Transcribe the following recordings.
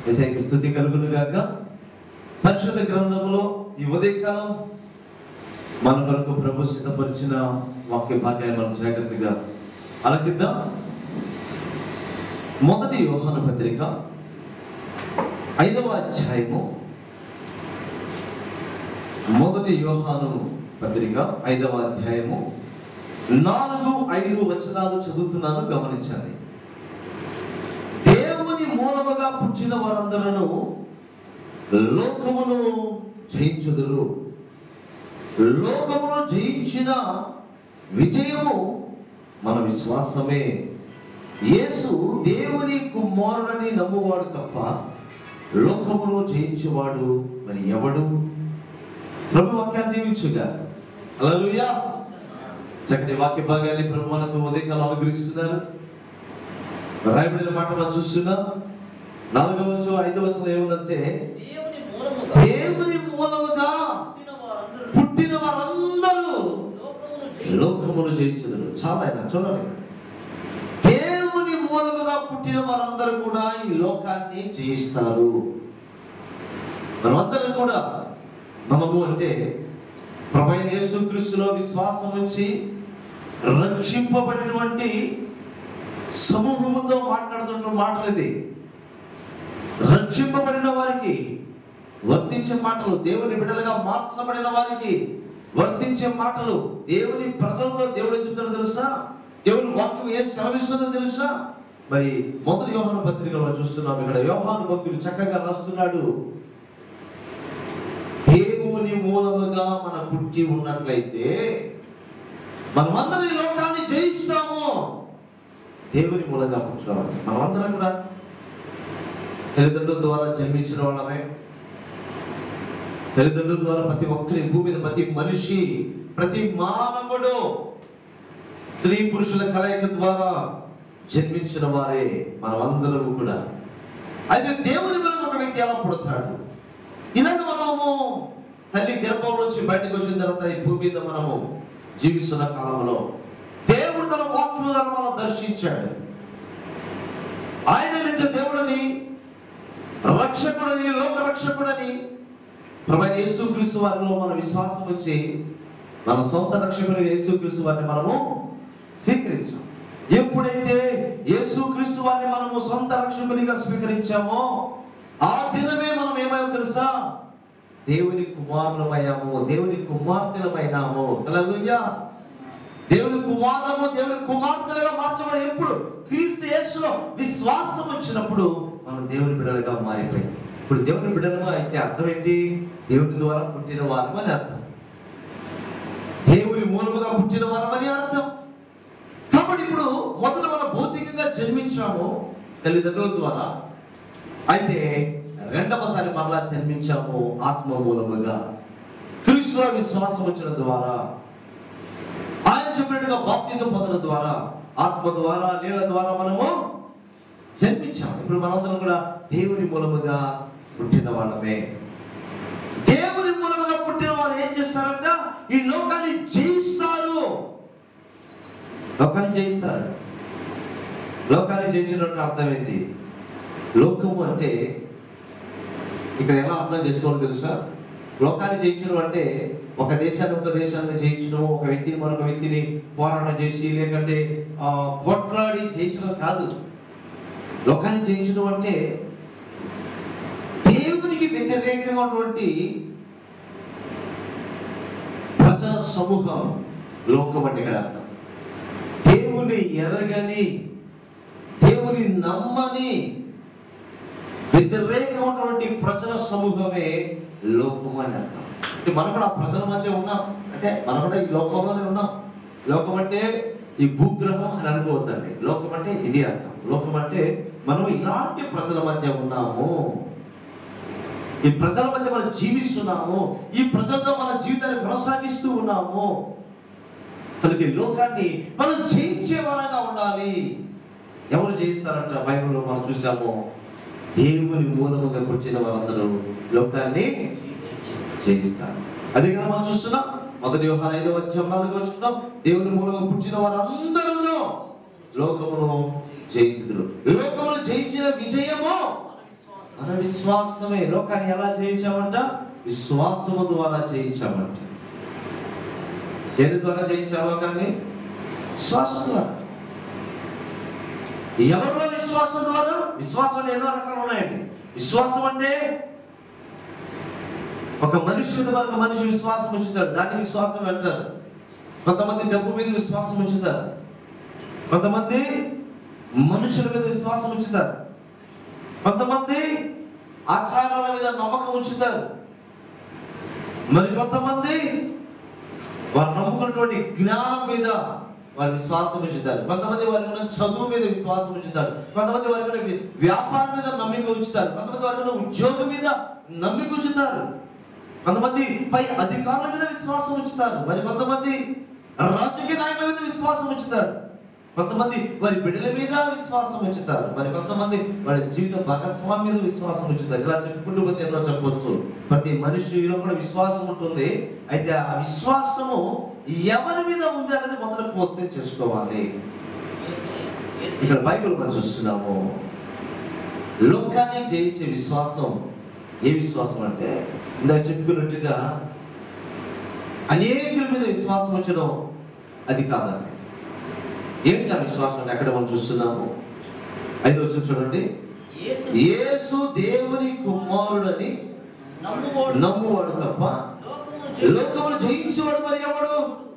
ఎసైకి స్థుతి కలుగును గాక పరిశుద్ధ గ్రంథంలో ఈ ఉదయకాలం మన కొరకు ప్రభు సిద్ధపరిచిన వాక్య భాగ్యాన్ని మనం జాగ్రత్తగా ఆలకిద్దాం మొదటి యోహాను పత్రిక ఐదవ అధ్యాయము మొదటి యోహాను పత్రిక ఐదవ అధ్యాయము నాలుగు ఐదు వచనాలు చదువుతున్నాను గమనించండి దేవుని మూలముగా పుట్టిన వారందరూ లోకమును జయించుదురు లోకమును జయించిన విజయము మన విశ్వాసమే యేసు దేవుని కుమారుడని నమ్మువాడు తప్ప లోకమును జయించేవాడు మరి ఎవడు ప్రభు వాక్యాన్ని దీవించుగా హల్లెలూయా చక్కటి వాక్య భాగాన్ని ప్రభు మనకు ఉదయకాలం అనుగ్రహిస్తున్నారు రాయబడిన మాట మనం చూస్తున్నాం నాలుగవ వచ్చు ఐదవ వచనం ఏముందంటే దేవుని మూలముగా దేవుని మూలముగా పుట్టిన వారందరూ పుట్టిన వారందరూ లోకమును జయించు- లోకమును జయించదురు చాలా ఆయన చూడండి దేవుని మూలముగా పుట్టిన వారందరూ కూడా ఈ లోకాన్ని జయిస్తారు మనమందరం కూడా మనము అంటే ప్రభైన యేసుక్రీస్తులో విశ్వాసం ఉంచి రక్షింపబడినటువంటి సమూహముతో మాట్లాడుతున్న మాటలు ఇది రక్షింపబడిన వారికి వర్తించే మాటలు దేవుని బిడ్డలుగా మార్చబడిన వారికి వర్తించే మాటలు దేవుని ప్రజలతో దేవుడు చెప్తాడో తెలుసా దేవుని వాక్యం ఏ సెలవిస్తుందో తెలుసా మరి మొదటి యోహాను పత్రికలో చూస్తున్నాం ఇక్కడ యోహాను భక్తుడు చక్కగా రాస్తున్నాడు దేవుని మూలముగా మన పుట్టి ఉన్నట్లయితే మనమందరం ఈ లోకాన్ని జయిస్తాము దేవుని మూలంగా పుట్టిన మనమందరం కూడా తల్లిదండ్రుల ద్వారా జన్మించిన వాళ్ళమే తల్లిదండ్రుల ద్వారా ప్రతి ఒక్కరి భూమి మీద ప్రతి మనిషి ప్రతి మానవుడు స్త్రీ పురుషుల కలయిక ద్వారా జన్మించిన వారే మనమందరం కూడా అయితే దేవుని మీద ఒక వ్యక్తి ఎలా పుడతాడు ఇలాగ మనము తల్లి గర్భం నుంచి బయటకు వచ్చిన తర్వాత ఈ భూమి మీద మనము జీవిస్తున్న కాలంలో దేవుడు తన వాక్యం ద్వారా మనం దర్శించాడు ఆయన నుంచి దేవుడని రక్షకుడని లోక రక్షకుడని ప్రభు యేసుక్రీస్తు వారిలో మన విశ్వాసం వచ్చి మన సొంత రక్షకుడు యేసుక్రీస్తు వారిని మనము స్వీకరించాం ఎప్పుడైతే యేసుక్రీస్తు వారిని మనము సొంత రక్షకునిగా స్వీకరించామో ఆ దినమే మనం ఏమయ్యామో తెలుసా దేవుని కుమారులమయ్యాము దేవుని కుమార్తెలమైనాము హల్లెలూయా దేవుని కుమారులము దేవుని కుమార్తెలుగా మార్చబడి ఎప్పుడు క్రీస్తు యేసులో విశ్వాసం వచ్చినప్పుడు మనం దేవుని బిడ్డలుగా మారిపోయాం ఇప్పుడు దేవుని బిడ్డలుగా అయితే అర్థం ఏంటి దేవుని ద్వారా పుట్టిన వారు అని అర్థం దేవుని మూలముగా పుట్టిన వారు అని అర్థం కాబట్టి ఇప్పుడు మొదట మనం భౌతికంగా జన్మించాము తల్లిదండ్రుల ద్వారా అయితే రెండవసారి మరలా జన్మించాము ఆత్మ మూలముగా క్రీస్తులో విశ్వాసం వచ్చిన ద్వారా ఆయన చెప్పినట్టుగా బాప్తిజం పొందడం ద్వారా ఆత్మ ద్వారా నీళ్ళ ద్వారా మనము జన్మించాము ఇప్పుడు మనందరం కూడా దేవుని మూలముగా పుట్టిన వాళ్ళమే దేవుని మూలముగా పుట్టిన వారు ఏం చేస్తారంట ఈ లోకాన్ని జయిస్తారు లోకాన్ని జయిస్తారు లోకాన్ని జయించినట్టు అర్థం ఏంటి లోకము అంటే ఇక్కడ ఎలా అర్థం చేసుకోవాలో తెలుసా లోకాన్ని జయించడం అంటే ఒక దేశాన్ని ఒక దేశాన్ని జయించడం ఒక వ్యక్తిని మరొక వ్యక్తిని పోరాటం చేసి లేకంటే ఆ, కొట్లాడి జయించడం కాదు లోకాన్ని జయించడం అంటే దేవునికి వ్యతిరేకంగా ఉన్నటువంటి ప్రజల సమూహం లోకం అంటే ఇక్కడ అర్థం దేవుని ఎరగని దేవుని నమ్మని వ్యతిరేకంగా ఉన్నటువంటి ప్రజల సమూహమే లోకం అని అర్థం అంటే మనం కూడా ఆ ప్రజల మధ్య ఉన్నాం అంటే మనం కూడా ఈ లోకంలోనే ఉన్నాం లోకం అంటే ఈ భూగ్రహం అని అనుకోవద్దండి లోకం అంటే ఇది అర్థం లోకం అంటే మనం ఇలాంటి ప్రజల మధ్య ఉన్నాము ఈ ప్రజల మధ్య మనం జీవిస్తున్నాము ఈ ప్రజలతో మన జీవితాన్ని కొనసాగిస్తూ ఉన్నాము కనుక ఈ లోకాన్ని మనం జయించే వారంగా ఉండాలి ఎవరు జయిస్తారంట బైబిల్లో మనం చూసాము దేవుని మూలముగా పుట్టిన వారందరూ లోకాన్ని జయిస్తారు అదే కదా మనం చూస్తున్నాం మొదటి వ్యవహారం ఐదో అధ్యాయం నాలుగో చూస్తున్నాం దేవుని మూలంగా పుట్టిన వారందరూ లోకమును జయించుదురు లోకమును జయించిన విజయము మన విశ్వాసమే లోకాన్ని ఎలా జయించామంట విశ్వాసము ద్వారా జయించామంట దేని ద్వారా జయించాము లోకాన్ని విశ్వాసం ద్వారా ఎవరిలో విశ్వాసం ద్వారా విశ్వాసం అంటే ఎన్నో రకాలు ఉన్నాయండి విశ్వాసం అంటే ఒక మనిషి మీద మరొక మనిషి విశ్వాసం ఉంచుతాడు దాన్ని విశ్వాసం అంటారు కొంతమంది డబ్బు మీద విశ్వాసం ఉంచుతారు కొంతమంది మనుషుల మీద విశ్వాసం ఉంచుతారు కొంతమంది ఆచారాల మీద నమ్మకం ఉంచుతారు మరి కొంతమంది వారు నమ్ముకున్నటువంటి జ్ఞానం మీద వారి విశ్వాసం ఉంచుతారు కొంతమంది వారికి ఉన్న చదువు మీద విశ్వాసం ఉంచుతారు కొంతమంది వారికి ఉన్న వ్య- వ్యాపారం మీద నమ్మిక ఉంచుతారు కొంతమంది వారికి ఉన్న ఉద్యోగం మీద నమ్మిక ఉంచుతారు కొంతమంది పై అధికారుల మీద విశ్వాసం ఉంచుతారు మరి కొంతమంది రాజకీయ నాయకుల మీద విశ్వాసం ఉంచుతారు కొంతమంది వారి బిడ్డల మీద విశ్వాసం ఉంచుతారు మరి కొంతమంది వారి జీవిత భాగస్వామి మీద విశ్వాసం ఉంచుతారు ఇలా చెప్పుకుంటూ పోతే ఎన్నో చెప్పవచ్చు ప్రతి మనిషిలో కూడా విశ్వాసం ఉంటుంది అయితే ఆ విశ్వాసము ఎవరి మీద ఉంది అనేది మొదట క్వశ్చన్ చేసుకోవాలి యేసయ్య, యేసయ్య. ఇక్కడ బైబిల్ మనం చూస్తున్నాము లోకాన్ని జయించే విశ్వాసం ఏ విశ్వాసం అంటే ఇందాక చెప్పుకున్నట్టుగా అనేకుల మీద విశ్వాసం ఉంచడం అది కాదండి ఏమిటి ఆ విశ్వాసం అంటే అక్కడ మనం చూస్తున్నాము ఐదో వచ్చిన చూడండి యేసు యేసు దేవుని కుమారుడని నమ్మువాడు నమ్మువాడు తప్ప లోకమును జయించు- లోకమును జయించేవాడు మరి ఎవడు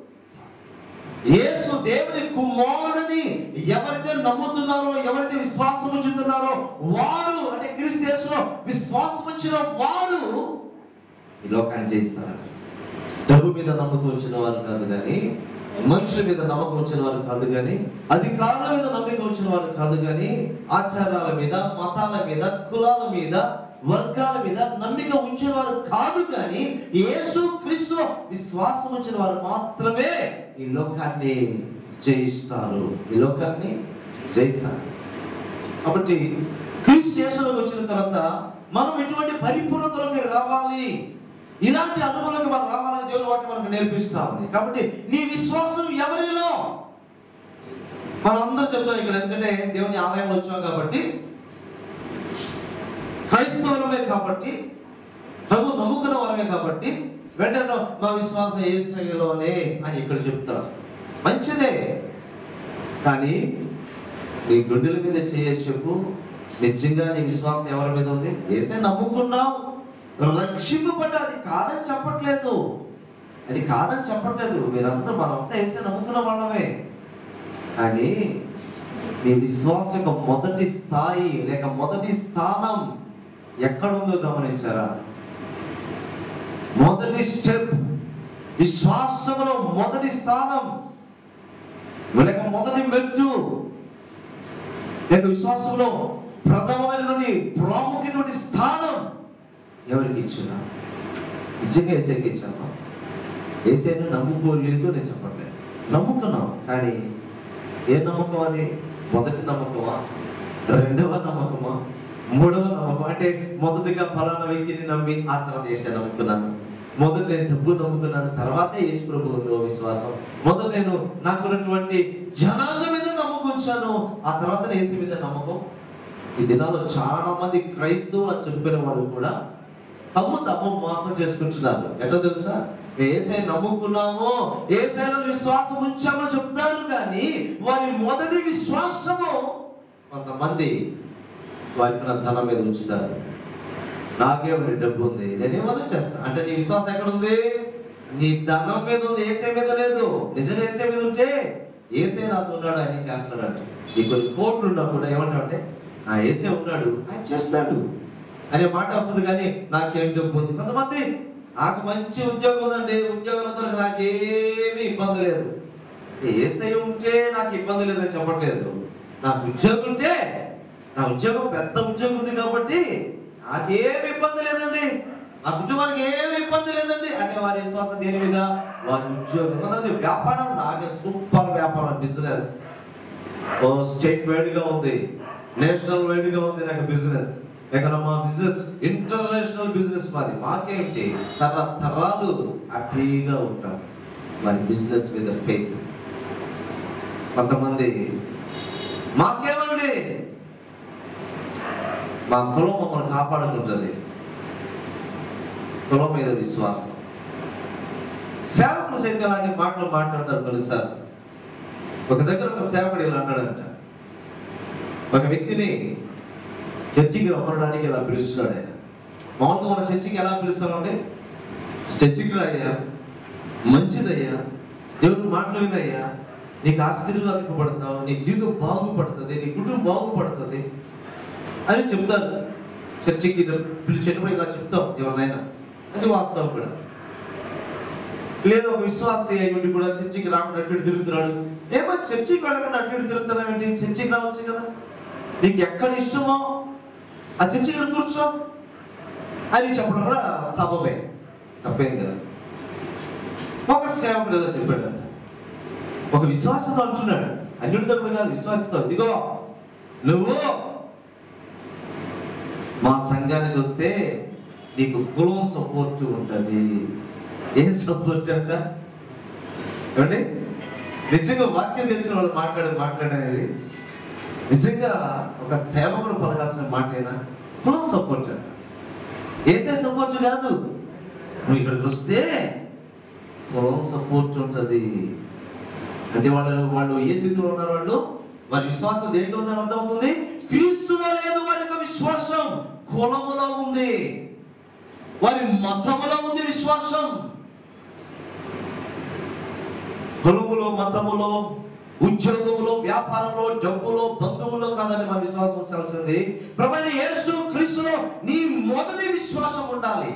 యేసు దేవుని కుమారుడని ఎవరైతే నమ్ముతున్నారో ఎవరైతే విశ్వాసం ఉంచుతున్నారో వారు అంటే క్రీస్తు యేసులో విశ్వాసం ఉంచిన వారు ఈ లోకాన్ని జయిస్తారంట డబ్బు మీద నమ్మకం ఉంచిన వారు కాదు కానీ మనుషుల మీద నమ్మకం ఉంచిన వారు కాదు కానీ అధికారుల మీద నమ్మకం ఉంచిన వారు కాదు కానీ ఆచారాల మీద మతాల మీద కులాల మీద వర్గాల మీద నమ్మిక ఉంచిన వారు కాదు కానీ యేసు క్రీస్తు విశ్వాసం ఉంచిన వారు మాత్రమే ఈ లోకాన్ని జయిస్తారు ఈ లోకాన్ని జయిస్తారు కాబట్టి క్రీస్తు యేసులోకి వచ్చిన తర్వాత మనం ఇటువంటి పరిపూర్ణతలోకి రావాలి ఇలాంటి అనుభవంలోకి మనం రావాలని దేవుని వాక్యం మనకు నేర్పిస్తా ఉంది కాబట్టి నీ విశ్వాసం ఎవరిలో మనం అందరూ చెప్తాం ఇక్కడ ఎందుకంటే దేవుని ఆదాయంలో వచ్చాం కాబట్టి క్రైస్తవులమే కాబట్టి ప్రభు నమ్ముకున్న వారమే కాబట్టి వెంటనే మా విశ్వాసం ఏసయ్యలోనే అని ఇక్కడ చెప్తాం మంచిదే కానీ నీ గుండెల మీద చేయొచ్చు చెప్పు నిజంగా నీ విశ్వాసం ఎవరి మీద ఉంది ఏసై నమ్ముకున్నావు రక్షింపబడ్డ అది కాదని చెప్పట్లేదు అది కాదని చెప్పట్లేదు మీరంతా మనంతా ఏసై నమ్ముకున్న వాళ్ళమే కానీ నీ విశ్వాసం యొక్క మొదటి స్థాయి లేక మొదటి స్థానం ఎక్కడ ఉందో గమనించారా మొదటి స్టెప్ విశ్వాసంలో మొదటి స్థానం లేక మొదటి మెట్టు లేక విశ్వాసంలో ప్రథమమైనటువంటి ప్రాముఖ్యమైన స్థానం ఎవరికి ఇచ్చినా నిజంగా ఏసైకి ఇచ్చామా ఏసైను నమ్ముకోలేదు నేను చెప్పట్లేదు నమ్ముకున్నాం కానీ ఏ నమ్మకం అది మొదటి నమ్మకమా రెండవ నమ్మకమా మూడవ నమ్మకం అంటే మొదటిగా ఫలానా వ్యక్తిని నమ్మి ఆ తర్వాత ఏసై నమ్ముకున్నాను మొదట నేను డబ్బు నమ్ముకున్నాను తర్వాత యేసు ప్రభువులో విశ్వాసం మొదట నేను నాకున్నటువంటి జనాంగం మీద నమ్మకం ఉంచాను ఆ తర్వాత యేసు మీద నమ్మకం ఈ దినాల్లో చాలా మంది క్రైస్తవులు అని చెప్పిన వాళ్ళు కూడా తమ్ము తమ్ము మోసం చేసుకుంటున్నారు ఎట్లా తెలుసా ఏసై నమ్ముకున్నామో ఏసైలో విశ్వాసం ఉంచామో చెప్తారు కానీ వారి మొదటి విశ్వాసము కొంతమంది వారికి నా ధనం మీద ఉంచుతారు నాకేమైనా డబ్బు ఉంది నేనేమన్నా చేస్తాను అంటే నీ విశ్వాసం ఎక్కడ ఉంది నీ ధనం మీద ఉంది ఏసై మీద లేదు నిజంగా ఏసై మీద ఉంటే ఏసై నాతో ఉన్నాడు ఆయన చేస్తాడంట ఈ కొన్ని కోట్లు ఉన్నా కూడా ఏమంటాడంటే ఆ ఏసే ఉన్నాడు ఆయన చేస్తాడు అనే మాట వస్తుంది కానీ నాకేం డబ్బు ఉంది కొంతమంది నాకు మంచి ఉద్యోగం ఉందండి ఉద్యోగంతో నాకేమీ ఇబ్బంది లేదు ఏసై ఉంటే నాకు ఇబ్బంది లేదని చెప్పట్లేదు నాకు ఉద్యోగం ఉంటే నా ఉద్యోగం పెద్ద ఉద్యోగం ఉంది కాబట్టి నాకేమి ఇబ్బంది లేదండి నా కుటుంబానికి ఏమి ఇబ్బంది లేదండి అంటే వారి విశ్వాసం దేని మీద వారి ఉద్యోగం కొంతమంది వ్యాపారం నాకే సూపర్ వ్యాపారం బిజినెస్ ఓ స్టేట్ వైడ్ గా ఉంది నేషనల్ వైడ్ గా ఉంది నాకు బిజినెస్ ఇక్కడ మా బిజినెస్ ఇంటర్నేషనల్ బిజినెస్ మాది మాకేమిటి తరతరాలు హ్యాపీగా ఉంటాం మరి బిజినెస్ మీద ఫెయిత్ కొంతమంది మాకేమండి మా కులం మమ్మల్ని కాపాడుకుంటుంది కులం మీద విశ్వాసం సేవకులు సైతం అలాంటి మాటలు మాట్లాడతారు కొన్నిసార్లు ఒక దగ్గర ఒక సేవకుడు ఇలా అన్నాడంట ఒక వ్యక్తిని చర్చికి రమ్మడానికి ఇలా పిలుస్తున్నాడు ఆయన మామూలుగా మన చర్చికి ఎలా పిలుస్తామంటే చర్చికి రాయ్యా మంచిదయ్యా దేవుడు మాటలు వినయ్యా నీకు ఆశీర్వాదింపబడతావు నీ జీవితం బాగుపడుతుంది నీ కుటుంబం బాగుపడుతుంది అని చెప్తారు చర్చికి పిలిచేటప్పుడు ఇలా చెప్తాం ఎవరినైనా అది వాస్తవం కూడా లేదా ఒక విశ్వాసి అయి ఉండి కూడా చర్చికి రాకుండా అటు ఇటు తిరుగుతున్నాడు ఏమో చర్చికి వెళ్ళకుండా అటు ఇటు తిరుగుతున్నావు ఏంటి చర్చికి రావచ్చు కదా నీకు ఎక్కడ ఇష్టమో ఆ చర్చికి వెళ్ళి కూర్చో అని చెప్పడం కూడా సబబే తప్పేం కదా ఒక సేవకుడు ఇలా చెప్పాడంట ఒక విశ్వాసంతో అంటున్నాడు అన్యుడితో కూడా కాదు విశ్వాసంతో ఇదిగో నువ్వు మా సంఘానికి వస్తే నీకు కులం సపోర్ట్ ఉంటుంది ఏం సపోర్ట్ అంట ఏమండి నిజంగా వాక్యం తెలిసిన వాళ్ళు మాట్లాడే మాట్లాడేది నిజంగా ఒక సేవకుడు పలకాల్సిన మాటేనా కులం సపోర్ట్ అంట ఏసే సపోర్ట్ కాదు నువ్వు ఇక్కడికి వస్తే కులం సపోర్ట్ ఉంటుంది అంటే వాళ్ళు వాళ్ళు ఏ స్థితిలో ఉన్నారు వాళ్ళు వారి విశ్వాసం దేంట్లో ఉందని అర్థమవుతుంది క్రీస్తులో లేదు వారి యొక్క విశ్వాసం కులములో ఉంది వారి మతములో ఉంది విశ్వాసం కులములో మతములో ఉద్యోగములో వ్యాపారంలో డబ్బులో బంధువులో కాదని మన విశ్వాసం ఉంచాల్సింది ప్రభు యేసు క్రీస్తులో నీ మొదటి విశ్వాసం ఉండాలి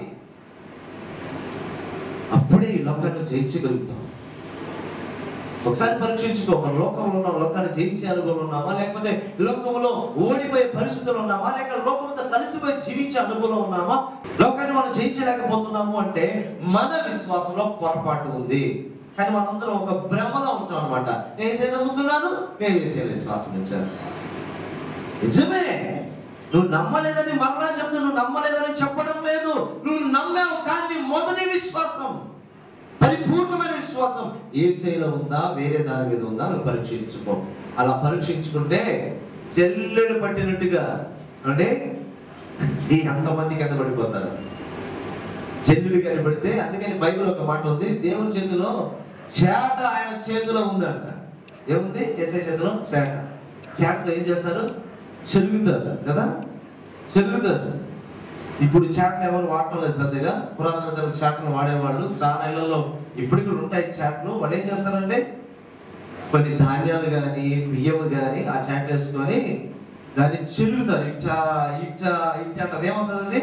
అప్పుడే ఈ లోకాన్ని జయించగలుగుతాం ఒకసారి పరీక్షించుకో మన లోకంలో ఉన్నాం లోకాన్ని జయించే అనుభవం ఉన్నామా లేకపోతే లోకంలో ఓడిపోయే పరిస్థితులు ఉన్నామా లేక లోకంతో కలిసిపోయి జీవించే అనుభవం ఉన్నామా లోకాన్ని మనం జయించలేకపోతున్నాము అంటే మన విశ్వాసంలో పొరపాటు ఉంది కానీ మనందరం ఒక భ్రమలో ఉంటాం అనమాట నేను ఏసే నమ్ముతున్నాను నేను వేసే విశ్వాసం ఉంచాను నిజమే నువ్వు నమ్మలేదని మరలా చెప్తూ నువ్వు నమ్మలేదని చెప్పడం లేదు నువ్వు నమ్మావు కానీ మొదటి విశ్వాసం పరిపూర్ణమైన విశ్వాసం ఏసైలో ఉందా వేరే దాని మీద ఉందా నువ్వు పరీక్షించుకో అలా పరీక్షించుకుంటే చెల్లెడు పట్టినట్టుగా అంటే ఈ అంతమంది కింద పడిపోతారు చెల్లుడు కనబడితే అందుకని బైబిల్ ఒక మాట ఉంది దేవుని చేతిలో చేట ఆయన చేతిలో ఉందంట ఏముంది ఏసై చేతిలో చేట చేటతో ఏం చేస్తారు చెరుగుతారు కదా చెరుగుతారు ఇప్పుడు చాట్లు ఎవరు వాడటం లేదు పెద్దగా పురాతన తరం చాట్లు వాడేవాళ్ళు చాలా ఇళ్లలో ఇప్పటికి కూడా ఉంటాయి చాట్లు వాళ్ళు ఏం చేస్తారంటే కొన్ని ధాన్యాలు కానీ బియ్యము కానీ ఆ చాట్ వేసుకొని దాన్ని చెరుగుతారు ఇట్లా ఇట్లా ఇట్లా అంటారు ఏమవుతుంది అది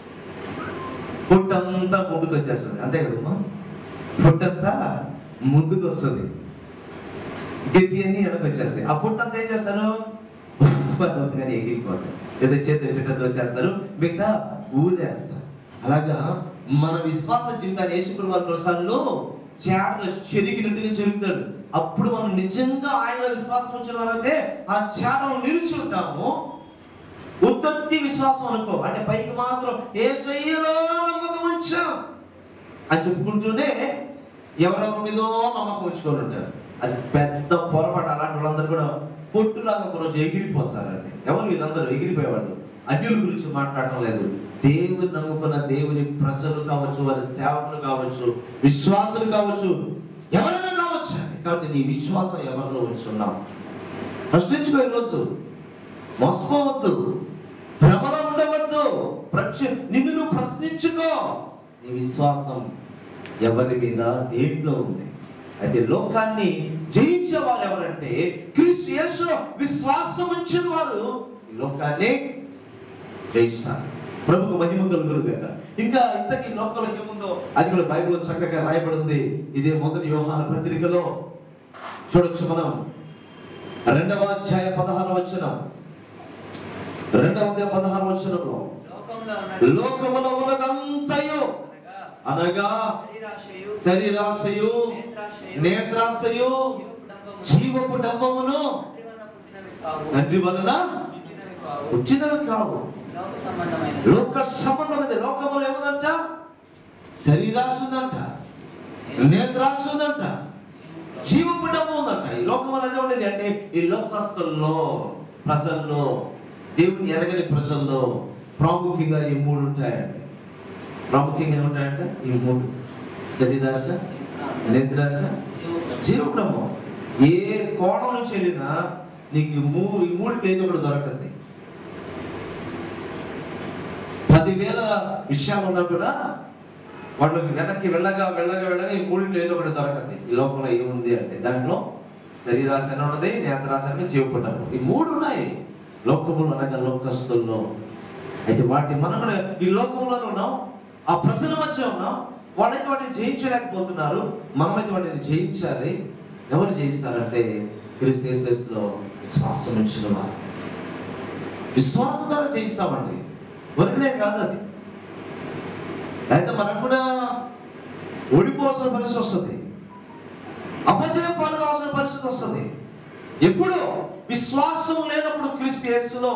పొట్టంతా ముందుకు వచ్చేస్తుంది అంతే కదమ్మా పొట్టంతా ముందుకు వస్తుంది గట్టి అని వెనక్కి వచ్చేస్తాయి ఆ పొట్టంతా ఏం చేస్తారు కానీ ఎగిరిపోతాయి ఏదో చేతి ఎట్ట దోసేస్తారు మిగతా ఊదేస్తారు అలాగా మన విశ్వాస జీవితాన్ని యేసుకుడు వారి కొనసాగులో చేటలు చెరిగినట్టుగా చెరుగుతాడు అప్పుడు మనం నిజంగా ఆయన విశ్వాసం వచ్చిన వారైతే ఆ చేటలు నిలిచి ఉంటాము ఉత్పత్తి విశ్వాసం అనుకో అంటే పైకి మాత్రం ఏ సయ్యలో నమ్మకం ఉంచాం అని చెప్పుకుంటూనే ఎవరెవరి మీదో నమ్మకం ఉంచుకొని ఉంటారు అది పెద్ద పొరపాటు అలాంటి వాళ్ళందరూ కూడా పొట్టులాగా ఒకరోజు ఎగిరిపోతారండి ఎవరు వీళ్ళందరూ ఎగిరిపోయేవాళ్ళు అన్యుల గురించి మాట్లాడటం లేదు దేవుని నమ్ముకున్న దేవుని ప్రజలు కావచ్చు వారి సేవకులు కావచ్చు విశ్వాసులు కావచ్చు ఎవరైనా కావచ్చు కాబట్టి నీ విశ్వాసం ఎవరిలో ఉంచున్నావు ప్రశ్నించుకో ఈరోజు మోసపోవద్దు భ్రమలో ఉండవద్దు ప్రక్ష నిన్ను నువ్వు ప్రశ్నించుకో నీ విశ్వాసం ఎవరి మీద దేంట్లో ఉంది అయితే లోకాన్ని జయించే వారు ఎవరంటే క్రీస్తు యేసులో విశ్వాసం ఉంచిన వారు ఈ లోకాన్ని జయిస్తారు ప్రభుకు మహిమ కలుగురు గాక ఇంకా ఇంతకీ లోకంలో ఏముందో అది కూడా బైబిల్లో చక్కగా రాయబడింది ఇదే మొదటి యోహాన పత్రికలో చూడొచ్చు మనం రెండవ అధ్యాయ పదహారు వచనం రెండవ అధ్యాయ పదహారు వచనంలో లోకంలో ఉన్న లోకములో ఉన్నదంతయు అనగా అనగా శరీరాశయు, శరీరాశయు నేత్రాశయు, నేత్రాశయు జీవపు జీవపు డబ్బము, డబ్బమును తండ్రి వలన పుట్టినవి కావు, తండ్రి వలన పుట్టినవి కావు. వచ్చినవి కావు లోక సంబంధమైనవి. లోక సంబంధమైనది లోకములో ఏముందంట శరీరాశ ఉందంట నేత్రాశ ఉందంట జీవపు డబ్బు ఉందంట ఈ లోకం అనేది ఉండేది అంటే ఈ లోకస్తుల్లో ప్రజల్లో దేవుని ఎరగని ప్రజల్లో ప్రాముఖ్యంగా ఈ మూడు ఉంటాయండి ప్రాముఖ్యంగా ఏముంటాయంటే ఈ మూడు శరీరాశ నిద్రాశ జీవబ్రహ్మం ఏ కోణం నుంచి వెళ్ళినా నీకు ఈ మూ ఈ మూడు ఏదో ఒకటి దొరకద్ది పదివేల విషయాలు ఉన్నా కూడా వాళ్ళకి వెనక్కి వెళ్ళగా వెళ్ళగా వెళ్ళగా ఈ మూడింటిలో ఏదో ఒకటి దొరకద్ది ఈ లోకంలో ఏముంది అంటే దాంట్లో శరీరాశ అని ఉన్నది నేత్రాశ అని జీవపడ్డము ఈ మూడు ఉన్నాయి లోకములు అనగా లోకస్తుల్లో అయితే వాటి మనం కూడా ఈ లోకంలోనే ఉన్నాం ఆ ప్రజల మధ్య ఉన్నాం వాళ్ళైతే వాటిని జయించలేకపోతున్నారు మనమైతే వాటిని జయించాలి ఎవరు జయిస్తారంటే క్రీస్తు యేసులో విశ్వాసం ఉంచిన వారు విశ్వాసం ద్వారా జయిస్తామండి వరకునే కాదు అది అయితే మనకు కూడా ఓడిపోవాల్సిన పరిస్థితి వస్తుంది అపజయం పాల్గొవాల్సిన పరిస్థితి వస్తుంది ఎప్పుడు విశ్వాసం లేనప్పుడు క్రీస్తు యేసులో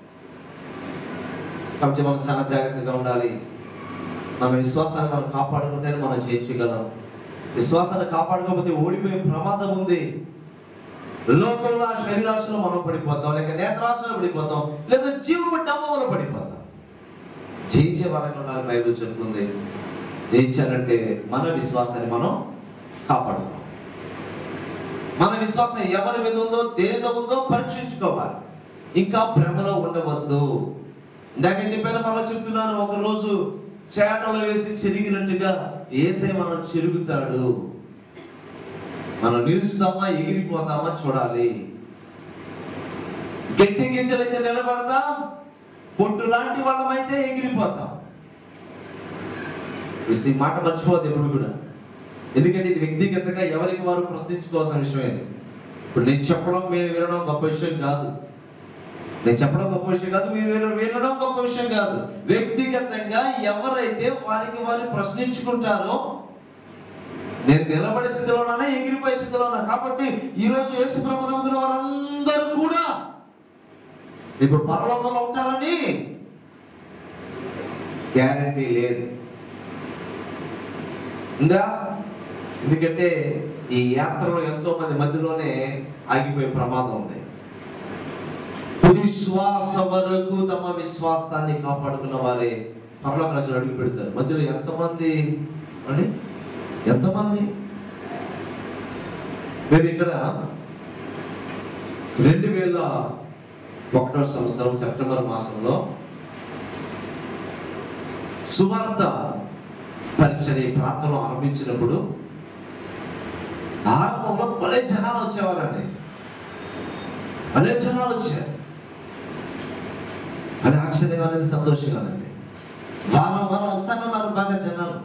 కాబట్టి మనం చాలా జాగ్రత్తగా ఉండాలి మన విశ్వాసాన్ని మనం కాపాడుకుంటేనే మనం జయించగలం విశ్వాసాన్ని కాపాడుకోకపోతే ఓడిపోయే ప్రమాదం ఉంది లోకంలో ఆ శరీరాశలో మనం పడిపోతాం లేక నేత్రాశలో పడిపోతాం లేదా జీవపు డమ్మలో పడిపోతాం జయించే వారంగా ఉండాలి బైబిల్ చెప్తుంది జయించాలంటే మన విశ్వాసాన్ని మనం కాపాడుకోవాలి మన విశ్వాసం ఎవరి మీద ఉందో దేనిలో ఉందో పరీక్షించుకోవాలి ఇంకా భ్రమలో ఉండవద్దు ఇందాక చెప్పాను మళ్ళీ చెప్తున్నాను ఒక రోజు చేటలో వేసి చెరిగినట్టుగా ఏసై మనం చెరుగుతాడు మనం నిలుస్తామా ఎగిరిపోతామా చూడాలి గట్టి గింజలైతే నిలబడతాం పొట్టు లాంటి వాళ్ళమైతే ఎగిరిపోతాం ఈ మాట మర్చిపోదు ఎప్పుడు కూడా ఎందుకంటే ఇది వ్యక్తిగతంగా ఎవరికి వారు ప్రశ్నించుకోవాల్సిన విషయం ఇది ఇప్పుడు నేను చెప్పడం మీరు వినడం గొప్ప విషయం కాదు నేను చెప్పడం గొప్ప విషయం కాదు మీరు విన- వినడం గొప్ప విషయం కాదు వ్యక్తిగతంగా ఎవరైతే వారికి వారు ప్రశ్నించుకుంటారో నేను నిలబడే స్థితిలో ఉన్నానా ఎగిరిపోయే స్థితిలో ఉన్నా కాబట్టి ఈ రోజు యేసు ప్రభు నమ్ముకున్న వారందరూ కూడా ఇప్పుడు పరలోకంలో ఉంటారని గ్యారంటీ లేదు ఉందా ఎందుకంటే ఈ యాత్రలో ఎంతో మంది మధ్యలోనే ఆగిపోయే ప్రమాదం ఉంది తుది శ్వాస వరకు తమ విశ్వాసాన్ని కాపాడుకున్న వారే పరలోక రాజులు అడుగు పెడతారు మధ్యలో ఎంతమంది అండి ఎంతమంది మీరు ఇక్కడ రెండు వేల ఒకటో సంవత్సరం సెప్టెంబర్ మాసంలో సువార్త పరీక్షని ప్రాంతంలో ఆరంభించినప్పుడు ఆరంభంలో భలే జనాలు వచ్చేవారండి భలే జనాలు వచ్చారు అది ఆశ్చర్యంగా అనేది సంతోషంగా అనేది వారం వారం వస్తానన్నారు బాగా జనాలు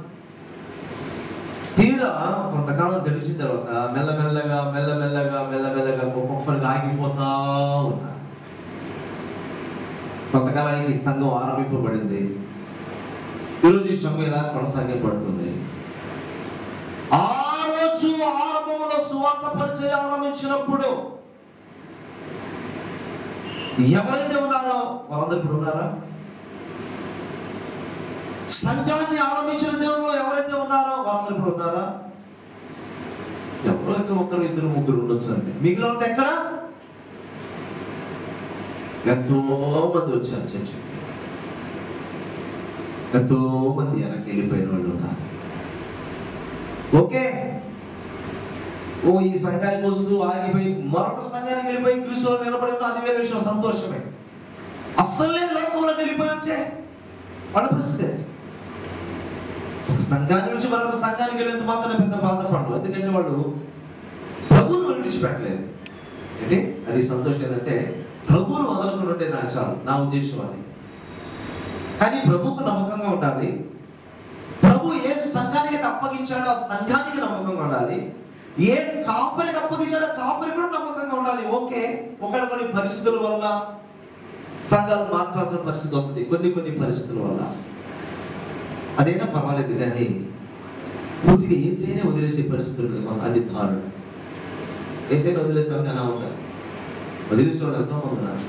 తీరా కొంతకాలం గడిచిన తర్వాత మెల్లమెల్లగా మెల్లమెల్లగా మెల్లమెల్లగా ఒక్కొక్కరికి ఆగిపోతా ఉన్నారు కొంతకాలానికి ఈ సంఘం ఆరంభింపబడింది ఈరోజు ఈ సంఘం ఇలా కొనసాగింపబడుతుంది ఆ రోజు ఆరంభంలో సువార్త పరిచయం ఆరంభించినప్పుడు ఎవరైతే ఉన్నారో వాళ్ళందరూ ఇప్పుడు ఉన్నారా సంఘాన్ని ఆరంభించిన దేవుడు ఎవరైతే ఉన్నారో వాళ్ళందరూ ఇప్పుడు ఉన్నారా ఎవరో అయితే ఒకరు ఇద్దరు ముగ్గురు ఉండొచ్చు అంతే మిగిలిన వాళ్ళు ఎక్కడ ఎంతో మంది వచ్చారు చర్చకి ఎంతో మంది వెనక్కి వెళ్ళిపోయిన వాళ్ళు ఉన్నారు ఓకే ఓ ఈ సంఘానికి వస్తూ ఆగిపోయి మరొక సంఘానికి వెళ్ళిపోయి క్రీస్తులో నిలబడి ఉన్న అది వేరే విషయం సంతోషమే అస్సలే లోకంలో వెళ్ళిపోయి ఉంటే వాళ్ళ పరిస్థితి ఏంటి? ఒక సంఘాన్ని నుంచి మరొక సంఘానికి వెళ్ళేంత మాత్రమే పెద్ద బాధపడరు ఎందుకంటే వాళ్ళు ప్రభువును విడిచిపెట్టలేదు అంటే అది సంతోషం ఏంటంటే ప్రభువును వదలకుండా ఉంటే నాకు చాలు నా ఉద్దేశం అది కానీ ప్రభువుకు నమ్మకంగా ఉండాలి ప్రభు ఏ సంఘానికి అయితే అప్పగించాడో ఆ సంఘానికి నమ్మకంగా ఉండాలి ఏ కాపరికి అప్పగించాడో ఆ కాపరికి కూడా నమ్మకంగా ఉండాలి ఓకే ఒకటి కొన్ని పరిస్థితుల వల్ల సంఘాలు మార్చాల్సిన పరిస్థితి వస్తుంది కొన్ని కొన్ని పరిస్థితుల వల్ల అదైనా పర్వాలేదు కానీ పూర్తిగా ఏసైనా వదిలేసే పరిస్థితి ఉంటుంది కొంత అది దారుణం ఏసైనా వదిలేసేవారు కానీ ఉందా వదిలేసేవాడు ఎంతో మంది ఉన్నారు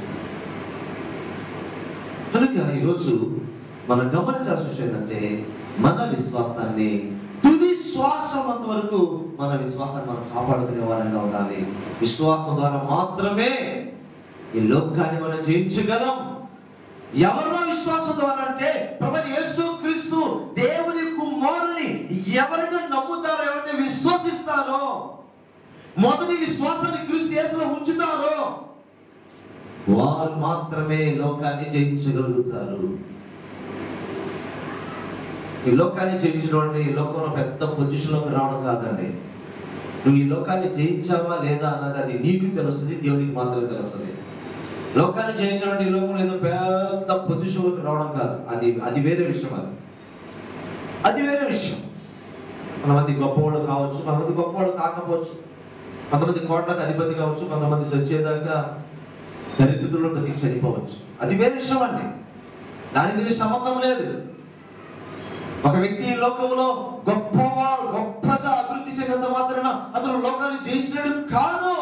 కనుక ఈరోజు మనం గమనించాల్సిన విషయం ఏంటంటే మన విశ్వాసాన్ని తుది శ్వాస ఉన్నంత వరకు మన విశ్వాసాన్ని మనం కాపాడుకునే వారంగా ఉండాలి విశ్వాసం ద్వారా మాత్రమే ఈ లోకాన్ని మనం జయించగలం ఎవరిలో విశ్వాసం ద్వారా అంటే ప్రభు యేసు క్రీస్తు దేవుని కుమారుని ఎవరైతే నమ్ముతారో ఎవరైతే విశ్వసిస్తారో మొదటి విశ్వాసాన్ని క్రీస్తు యేసులో ఉంచుతారో వారు మాత్రమే లోకాన్ని జయించగలుగుతారు ఈ లోకాన్ని జయించడం ఈ లోకంలో పెద్ద పొజిషన్లోకి రావడం కాదండి నువ్వు ఈ లోకాన్ని జయించావా లేదా అన్నది అది నీకు తెలుస్తుంది దేవునికి మాత్రమే తెలుస్తుంది లోకాన్ని జయించడం ఈ లోకంలో ఏదో పెద్ద పొజిషన్లోకి రావడం కాదు అది అది వేరే విషయం అది అది వేరే విషయం కొంతమంది గొప్పవాళ్ళు కావచ్చు కొంతమంది గొప్పవాళ్ళు కాకపోవచ్చు కొంతమంది కోట్లకు అధిపతి కావచ్చు కొంతమంది సచ్చేదాకా దరిద్రుల్లో బతికి చనిపోవచ్చు అది వేరే విషయం అండి దానికి దీనికి సంబంధం లేదు ఒక వ్యక్తి ఈ లోకంలో గొప్పవాడు గొప్పగా అభివృద్ధి చెందినంత మాత్రాన అతను లోకాన్ని జయించినట్టు కాదు